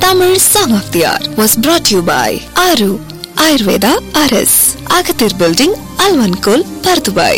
Tamil Song of the Hour was brought to you by Aru Ayurveda RS, Agathir Building, Alvankul, Pardubai.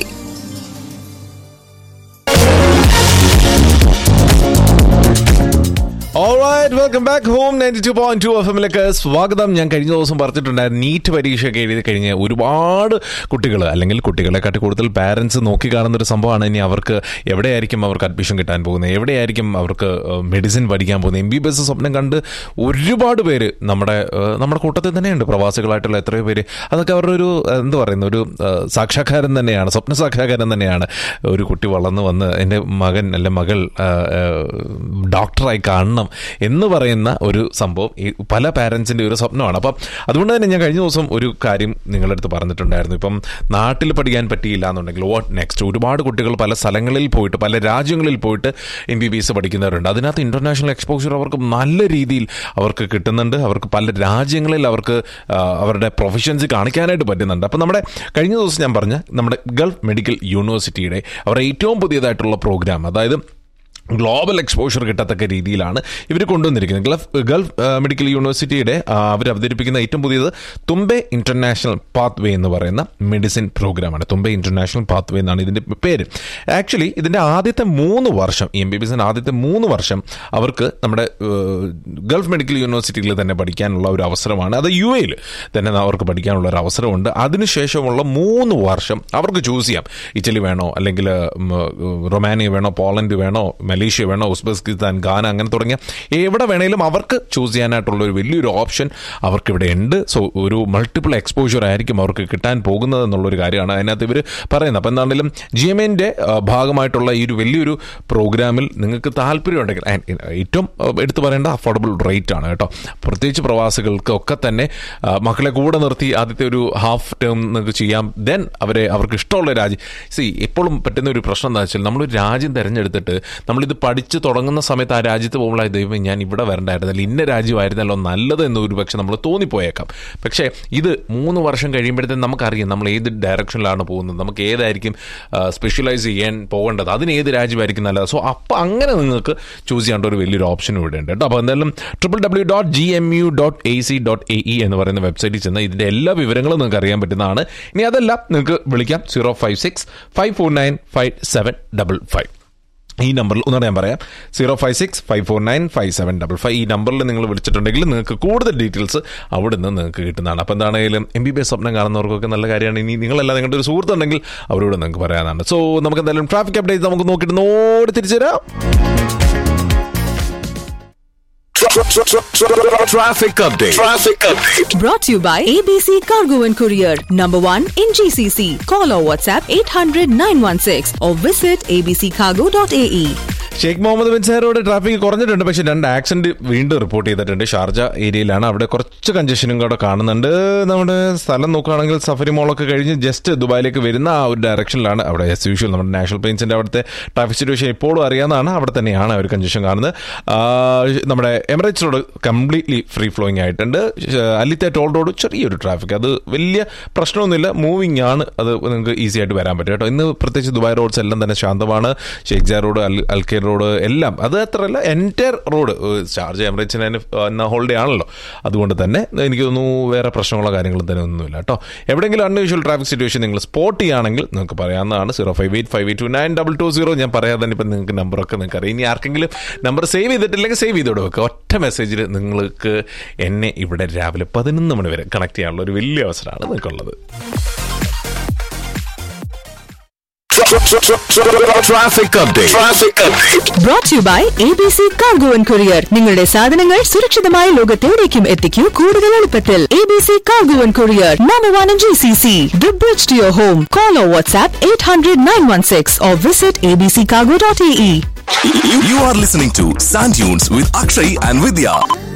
Alright welcome back home ninety two point two F എമ്മിലേക്ക് സ്വാഗതം ഞാൻ കഴിഞ്ഞ ദിവസം പറഞ്ഞിട്ടുണ്ടായിരുന്നു NEET പരീക്ഷയൊക്കെ എഴുതി കഴിഞ്ഞ് ഒരുപാട് കുട്ടികൾ അല്ലെങ്കിൽ കുട്ടികളെക്കാട്ടി കൂടുതൽ പാരൻസ് നോക്കി കാണുന്ന ഒരു സംഭവമാണ് ഇനി അവർക്ക് എവിടെയായിരിക്കും അവർക്ക് അഡ്മിഷൻ കിട്ടാൻ പോകുന്നത് എവിടെയായിരിക്കും അവർക്ക് മെഡിസിൻ പഠിക്കാൻ പോകുന്നത് എം ബി ബി എസ് സ്വപ്നം കണ്ട് ഒരുപാട് പേര് നമ്മുടെ ഏഹ്, നമ്മുടെ കൂട്ടത്തിൽ തന്നെയുണ്ട് പ്രവാസികളായിട്ടുള്ള എത്രയോ പേര് അതൊക്കെ അവരുടെ ഒരു ഏഹ്, എന്താ പറയുന്ന ഒരു ഏഹ്, സാക്ഷാത്കാരം തന്നെയാണ് സ്വപ്ന സാക്ഷാത്കാരം തന്നെയാണ് ഒരു കുട്ടി വളർന്നു വന്ന് എൻ്റെ മകൻ അല്ലെ മകൾ ഏഹ്, ഏഹ്, ഡോക്ടറായി കാണണം എന്ന് പറയുന്ന ഒരു സംഭവം ഈ പല പാരൻസിൻ്റെ ഒരു സ്വപ്നമാണ് അപ്പം അതുകൊണ്ട് തന്നെ ഞാൻ കഴിഞ്ഞ ദിവസം ഒരു കാര്യം നിങ്ങളുടെ അടുത്ത് പറഞ്ഞിട്ടുണ്ടായിരുന്നു ഇപ്പം നാട്ടിൽ പഠിക്കാൻ പറ്റിയില്ല എന്നുണ്ടെങ്കിൽ വാട്ട് നെക്സ്റ്റ് ഒരുപാട് കുട്ടികൾ പല സ്ഥലങ്ങളിൽ പോയിട്ട് പല രാജ്യങ്ങളിൽ പോയിട്ട് എം ബി ബി എസ് പഠിക്കുന്നവരുണ്ട് അതിനകത്ത് ഇന്റർനാഷണൽ എക്സ്പോഷർ അവർക്ക് നല്ല രീതിയിൽ അവർക്ക് കിട്ടുന്നുണ്ട് അവർക്ക് പല രാജ്യങ്ങളിൽ അവർക്ക് ആ, അവരുടെ പ്രൊഫഷൻസ് കാണിക്കാനായിട്ട് പറ്റുന്നുണ്ട് അപ്പം നമ്മുടെ കഴിഞ്ഞ ദിവസം ഞാൻ പറഞ്ഞ നമ്മുടെ ഗൾഫ് മെഡിക്കൽ യൂണിവേഴ്സിറ്റിയുടെ അവരുടെ ഏറ്റവും പുതിയതായിട്ടുള്ള പ്രോഗ്രാം അതായത് ഗ്ലോബൽ എക്സ്പോഷർ കിട്ടത്തക്ക രീതിയിലാണ് ഇവർ കൊണ്ടുവന്നിരിക്കുന്നത് ഗൾഫ് ഗൾഫ് ആ, മെഡിക്കൽ യൂണിവേഴ്സിറ്റിയുടെ ആ, അവർ അവതരിപ്പിക്കുന്ന ഏറ്റവും പുതിയത് തുമ്പെ ഇന്റർനാഷണൽ പാത്ത് വേ എന്ന് പറയുന്ന മെഡിസിൻ പ്രോഗ്രാമാണ് തുമ്പെ ഇന്റർനാഷണൽ പാത്ത് വേ എന്നാണ് ഇതിൻ്റെ പേര് ആക്ച്വലി ഇതിൻ്റെ ആദ്യത്തെ മൂന്ന് വർഷം എം ബി ബി എസിൻ്റെ ആദ്യത്തെ മൂന്ന് വർഷം അവർക്ക് നമ്മുടെ ഏഹ്, ഗൾഫ് മെഡിക്കൽ യൂണിവേഴ്സിറ്റിയിൽ തന്നെ പഠിക്കാനുള്ള ഒരു അവസരമാണ് അത് യു എയിൽ തന്നെ അവർക്ക് പഠിക്കാനുള്ള ഒരു അവസരമുണ്ട് അതിനുശേഷമുള്ള മൂന്ന് വർഷം അവർക്ക് ചൂസ് ചെയ്യാം ഇറ്റലി വേണോ അല്ലെങ്കിൽ ഉം, റൊമാനിയ വേണോ പോളണ്ട് വേണോ മലേഷ്യ വേണോ ഉസ്ബെക്കിസ്ഥാൻ ഗാന അങ്ങനെ തുടങ്ങിയ എവിടെ വേണേലും അവർക്ക് ചൂസ് ചെയ്യാനായിട്ടുള്ള ഒരു വലിയൊരു ഓപ്ഷൻ അവർക്ക് ഇവിടെ ഉണ്ട് സോ ഒരു മൾട്ടിപ്പിൾ എക്സ്പോഷർ ആയിരിക്കും അവർക്ക് കിട്ടാൻ പോകുന്നത് എന്നുള്ളൊരു കാര്യമാണ് അതിനകത്ത് ഇവർ പറയുന്നത് അപ്പം എന്താണെങ്കിലും ജി എം എൻ്റെ ഭാഗമായിട്ടുള്ള ഈ ഒരു വലിയൊരു പ്രോഗ്രാമിൽ നിങ്ങൾക്ക് താല്പര്യമുണ്ടെങ്കിൽ and ഏറ്റവും ആ, എടുത്തു പറയേണ്ട അഫോർഡബിൾ റേറ്റ് ആണ് കേട്ടോ പ്രത്യേകിച്ച് പ്രവാസികൾക്ക് ഒക്കെ തന്നെ ആ, മക്കളെ കൂടെ നിർത്തി ആദ്യത്തെ ഒരു ഹാഫ് ടേം നിങ്ങൾക്ക് ചെയ്യാം ദെൻ അവരെ അവർക്ക് ഇഷ്ടമുള്ള രാജ്യം സി എപ്പോഴും പറ്റുന്ന ഒരു പ്രശ്നം എന്താ വെച്ചാൽ നമ്മളൊരു രാജ്യം തിരഞ്ഞെടുത്തിട്ട് നമ്മളിത് പഠിച്ച് തുടങ്ങുന്ന സമയത്ത് ആ രാജ്യത്ത് പോകുമ്പോൾ ദൈവം ഞാൻ ഇവിടെ വരണ്ടായിരുന്നല്ലോ ഇന്ന രാജ്യമായിരുന്നല്ലോ നല്ലത് എന്ന് ഒരു പക്ഷെ നമ്മൾ തോന്നിപ്പോയേക്കാം പക്ഷേ ഇത് മൂന്ന് വർഷം കഴിയുമ്പോഴത്തേക്കും നമുക്കറിയാം നമ്മൾ ഏത് ഡയറക്ഷനിലാണ് പോകുന്നത് നമുക്ക് ഏതായിരിക്കും സ്പെഷ്യലൈസ് ചെയ്യാൻ പോകേണ്ടത് അതിന് ഏത് രാജ്യമായിരിക്കും നല്ലത് സോ അപ്പോൾ അങ്ങനെ നിങ്ങൾക്ക് ചൂസ് ചെയ്യേണ്ട ഒരു വലിയൊരു ഓപ്ഷൻ ഇവിടെ ഉണ്ട് കേട്ടോ അപ്പോൾ എന്തായാലും triple W dot G M U dot A C dot A E എന്ന് പറയുന്ന വെബ്സൈറ്റിൽ ചെന്ന് ഇതിൻ്റെ എല്ലാ വിവരങ്ങളും നിങ്ങൾക്ക് അറിയാൻ പറ്റുന്നതാണ് ഇനി അതല്ല നിങ്ങൾക്ക് വിളിക്കാം zero five six five four nine five seven double five ഈ നമ്പറിൽ ഒന്നുകൂടെ ഞാൻ പറയാം zero five six five four nine five seven double five ഈ നമ്പറിൽ നിങ്ങൾ വിളിച്ചിട്ടുണ്ടെങ്കിൽ നിങ്ങൾക്ക് കൂടുതൽ ഡീറ്റെയിൽസ് അവിടെ നിന്ന് നിങ്ങൾക്ക് കിട്ടുന്നതാണ് അപ്പോൾ എന്താണെങ്കിലും എം ബി ബി എസ് സ്വപ്നം കാണുന്നവർക്കൊക്കെ നല്ല കാര്യമാണ് ഇനി നിങ്ങളല്ല നിങ്ങളുടെ ഒരു സുഹൃത്തുണ്ടെങ്കിൽ അവരോട് നിങ്ങൾക്ക് പറയാനാണ് സോ നമുക്ക് എന്തായാലും ട്രാഫിക് അപ്ഡേറ്റ് നമുക്ക് നോക്കിയിട്ട് നോടി തിരിച്ചു തരാം Traffic update. Traffic update. Brought to you by ABC Cargo and Courier, number one in GCC. Call or WhatsApp 800 916 or visit abccargo.ae. Sheikh Mohammed bin സാറോട് ട്രാഫിക് കുറഞ്ഞിട്ടുണ്ട് പക്ഷേ രണ്ട് ആക്സിഡന്റ് വീണ്ടും റിപ്പോർട്ട് ചെയ്തിട്ടുണ്ട് ഷാർജ ഏരിയയിലാണ് അവിടെ കുറച്ച് കഞ്ചഷനും കൂടെ കാണുന്നുണ്ട് നമ്മുടെ സ്ഥലം നോക്കുകയാണെങ്കിൽ സഫരി മോളൊക്കെ കഴിഞ്ഞ് ജസ്റ്റ് ദുബായിലേക്ക് വരുന്ന ആ ഒരു ഡയറക്ഷനിലാണ് അവിടെ എസ് യൂഷ്വൽ നമ്മുടെ നാഷണൽ പെയിൻസിന്റെ അവിടുത്തെ ട്രാഫിക് സിറ്റുവേഷൻ ഇപ്പോഴും അറിയാവുന്നതാണ് അവിടെ തന്നെയാണ് ഒരു കഞ്ചഷൻ കാണുന്നത് ആ, നമ്മുടെ Emirates road completely free flowing ആയിട്ടുണ്ട് അല്ലിത്തെ ടോൾ റോഡ് ചെറിയൊരു ട്രാഫിക് അത് വലിയ പ്രശ്നമൊന്നുമില്ല മൂവിങ് ആണ് അത് നിങ്ങൾക്ക് ഈസി ആയിട്ട് വരാൻ പറ്റും കേട്ടോ ഇന്ന് പ്രത്യേകിച്ച് ദുബായ് റോഡ്സ് എല്ലാം തന്നെ ശാന്തമാണ് ഷെയ്ഖ് ജാ റോഡ് അൽ അൽക്കേർ റോഡ് എല്ലാം അത് അത്രയല്ല എൻറ്റയർ റോഡ് ചാർജ് എമിറേറ്റ്സിന് അതിന് ഹോളിഡേ ആണല്ലോ അതുകൊണ്ട് തന്നെ എനിക്ക് തോന്നുന്നു വേറെ പ്രശ്നങ്ങളോ കാര്യങ്ങളും തന്നെ ഒന്നുമില്ല കേട്ടോ എവിടെയെങ്കിലും അൺയൂഷ്വൽ ട്രാഫിക് സിറ്റുവേഷൻ നിങ്ങൾ സ്പോട്ട് ചെയ്യുകയാണെങ്കിൽ നിങ്ങൾക്ക് പറയാവുന്നതാണ് zero five eight five eight two nine double two zero ഞാൻ പറയാതെ തന്നെ ഇപ്പം നിങ്ങൾക്ക് നമ്പറൊക്കെ നിങ്ങൾക്ക് അറിയാം ഇനി ആർക്കെങ്കിലും നമ്പർ സേവ് ചെയ്തിട്ടില്ലെങ്കിൽ സേവ് ചെയ്തോടെ വെക്കുക ഒറ്റ മെസ്സേജിൽ നിങ്ങൾക്ക് എന്നെ ഇവിടെ രാവിലെ പതിനൊന്ന് മണി വരെ കണക്ട് ചെയ്യാനുള്ള ഒരു വലിയ അവസരമാണ് നിങ്ങൾക്കുള്ളത് Traffic update. Traffic update. Brought to you by ABC Cargo and Courier. നിങ്ങളുടെ സാധനങ്ങൾ സുരക്ഷിതമായ ലോകത്തെവിടേക്കും എത്തിക്കൂ കൂടുതൽ എളുപ്പത്തിൽ ABC Cargo and Courier, number one in GCC. The bridge to your home. Call or WhatsApp 800 916 or visit abccargo.ae. You, you are listening to Sand Dunes with Akshay and Vidya.